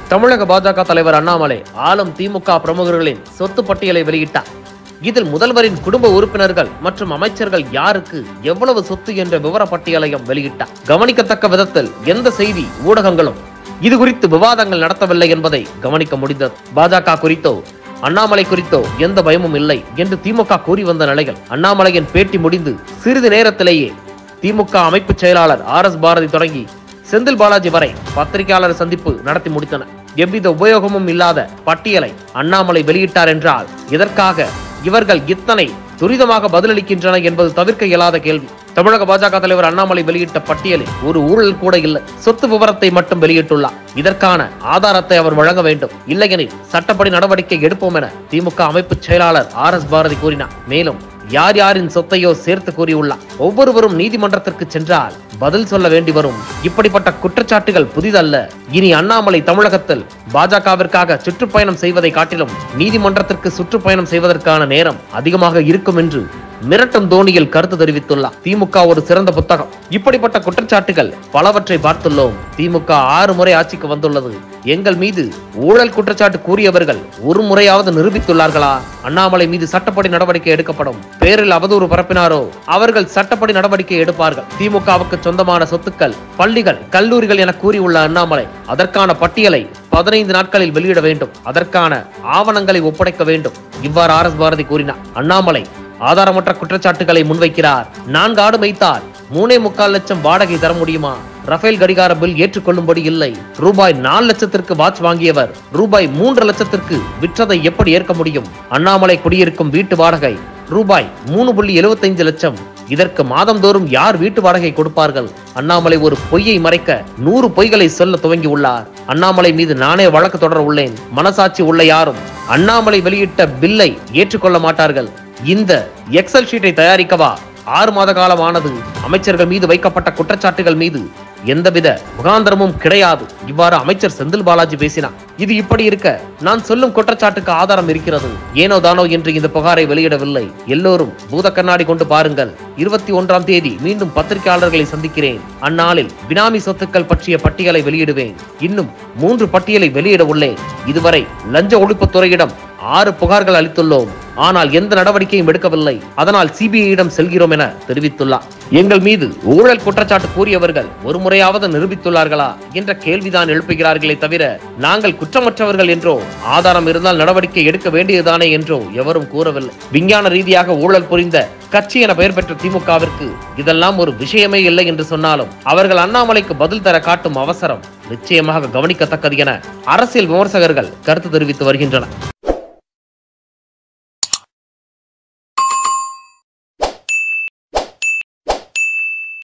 தமிழக பாஜக தலைவர் அண்ணாமலை ஆளும் திமுக பிரமுகர்களின் சொத்து பட்டியலை வெளியிட்டார் இதில் முதல்வரின் குடும்ப உறுப்பினர்கள் மற்றும் அமைச்சர்கள் யாருக்கு எவ்வளவு சொத்து என்ற விவர பட்டியலையும் வெளியிட்டார் கவனிக்கத்தக்க விதத்தில் எந்த செய்தி ஊடகங்களும் இது குறித்து விவாதங்கள் நடத்தவில்லை என்பதை கவனிக்க முடிந்தது பாஜக குறித்தோ அண்ணாமலை குறித்தோ எந்த பயமும் இல்லை என்று திமுக கூறி வந்த நிலையில் அண்ணாமலையின் பேட்டி முடிந்து சிறிது நேரத்திலேயே திமுக அமைப்பு செயலாளர் ஆர் எஸ் பாரதி தொடங்கி செந்தில் பாலாஜி வரை பத்திரிகையாளர் சந்திப்பு நடத்தி முடித்தனர் எவ்வித உபயோகமும் இல்லாத பட்டியலை அண்ணாமலை வெளியிட்டார் என்றால் இதற்காக இவர்கள் இத்தனை துரிதமாக பதிலளிக்கின்றன என்பது தவிர்க்க இயலாத கேள்வி தமிழக பாஜக தலைவர் அண்ணாமலை வெளியிட்ட பட்டியலில் ஒரு ஊழல் கூட இல்லை சொத்து விவரத்தை மட்டும் வெளியிட்டுள்ளார் இதற்கான ஆதாரத்தை அவர் வழங்க வேண்டும் இல்லையெனில் சட்டப்படி நடவடிக்கை எடுப்போம் என திமுக அமைப்பு செயலாளர் ஆர் எஸ் பாரதி கூறினார் மேலும் யார் யாரின் சொத்தையோ சேர்த்து கூறியுள்ளார் ஒவ்வொருவரும் நீதிமன்றத்திற்கு சென்றால் பதில் சொல்ல வேண்டி வரும் இப்படிப்பட்ட குற்றச்சாட்டுகள் புதிதல்ல இனி அண்ணாமலை தமிழகத்தில் பாஜகவிற்காக சுற்றுப்பயணம் செய்வதை காட்டிலும் நீதிமன்றத்திற்கு சுற்றுப்பயணம் செய்வதற்கான நேரம் அதிகமாக இருக்கும் என்று மிரட்டும் தோணியில் கருத்து தெரிவித்துள்ளார் திமுக ஒரு சிறந்த புத்தகம் இப்படிப்பட்ட குற்றச்சாட்டுகள் பலவற்றை பார்த்துள்ளோம் திமுக ஆறு முறை ஆட்சிக்கு வந்துள்ளது எங்கள் மீது ஊழல் குற்றச்சாட்டு கூறியவர்கள் ஒரு முறையாவது நிரூபித்துள்ளார்களா அண்ணாமலை மீது சட்டப்படி நடவடிக்கை எடுக்கப்படும் பேரில் அவதூறு பரப்பினாரோ அவர்கள் சட்டப்படி நடவடிக்கை எடுப்பார்கள் திமுகவுக்கு சொந்தமான சொத்துக்கள் பள்ளிகள் கல்லூரிகள் என கூறியுள்ள அண்ணாமலை அதற்கான பட்டியலை பதினைந்து நாட்களில் வெளியிட வேண்டும் அதற்கான ஆவணங்களை ஒப்படைக்க வேண்டும் இவ்வாறு ஆர் எஸ் பாரதி கூறினார் அண்ணாமலை ஆதாரமற்ற குற்றச்சாட்டுகளை முன்வைக்கிறார் நான்கு ஆடு வைத்தால் மூணே முக்கால் லட்சம் வாடகை தர முடியுமா ரஃபேல் கடிகார பில் ஏற்றுக்கொள்ளும்படி இல்லை ரூபாய் நாலு லட்சத்திற்கு வாட்ச் வாங்கியவர் ரூபாய் மூன்று லட்சத்திற்கு விற்றதை எப்படி ஏற்க முடியும் அண்ணாமலை குடியிருக்கும் வீட்டு வாடகை ரூபாய் மூணு புள்ளி எழுபத்தைந்து லட்சம் இதற்கு மாதந்தோறும் யார் வீட்டு வாடகை கொடுப்பார்கள் அண்ணாமலை ஒரு பொய்யை மறைக்க நூறு பொய்களை சொல்ல துவங்கி உள்ளார் அண்ணாமலை மீது நானே வழக்கு தொடர உள்ளேன் மனசாட்சி உள்ள யாரும் அண்ணாமலை வெளியிட்ட பில்லை ஏற்றுக்கொள்ள மாட்டார்கள் இந்த எக்ஸல் ஷீட்டை தயாரிக்கவா ஆறு மாத காலம் ஆனது அமைச்சர்கள் மீது வைக்கப்பட்ட குற்றச்சாட்டுகள் மீது எந்தவித முகாந்திரமும் கிடையாது இவ்வாறு அமைச்சர் செந்தில் பாலாஜி பேசினார் இது இப்படி இருக்க நான் சொல்லும் குற்றச்சாட்டுக்கு ஆதாரம் இருக்கிறது ஏனோ தானோ என்று இந்த புகாரை வெளியிடவில்லை எல்லோரும் பூத கண்ணாடி கொண்டு பாருங்கள் இருபத்தி ஒன்றாம் தேதி மீண்டும் பத்திரிகையாளர்களை சந்திக்கிறேன் அந்நாளில் பினாமி சொத்துக்கள் பற்றிய பட்டியலை வெளியிடுவேன் இன்னும் மூன்று பட்டியலை வெளியிட உள்ளேன் இதுவரை லஞ்ச ஒழிப்புத்துறையிடம் ஆறு புகார்கள் அளித்துள்ளோம் ஆனால் எந்த நடவடிக்கையும் எடுக்கவில்லை அதனால் சிபிஐயிடம் செல்கிறோம் என தெரிவித்துள்ளார் எங்கள் மீது ஊழல் குற்றச்சாட்டு கூறியவர்கள் ஒரு முறையாவது நிரூபித்துள்ளார்களா என்ற கேள்விதான் எழுப்புகிறார்களே தவிர நாங்கள் குற்றமற்றவர்கள் என்றோ ஆதாரம் இருந்தால் நடவடிக்கை எடுக்க வேண்டியதுதானே என்றோ எவரும் கூறவில்லை விஞ்ஞான ரீதியாக ஊழல் புரிந்த கட்சி என பெயர் பெற்ற திமுகவிற்கு இதெல்லாம் ஒரு விஷயமே இல்லை என்று சொன்னாலும் அவர்கள் அண்ணாமலைக்கு பதில் தர காட்டும் அவசரம் நிச்சயமாக கவனிக்கத்தக்கது என அரசியல் விமர்சகர்கள் கருத்து தெரிவித்து வருகின்றனர்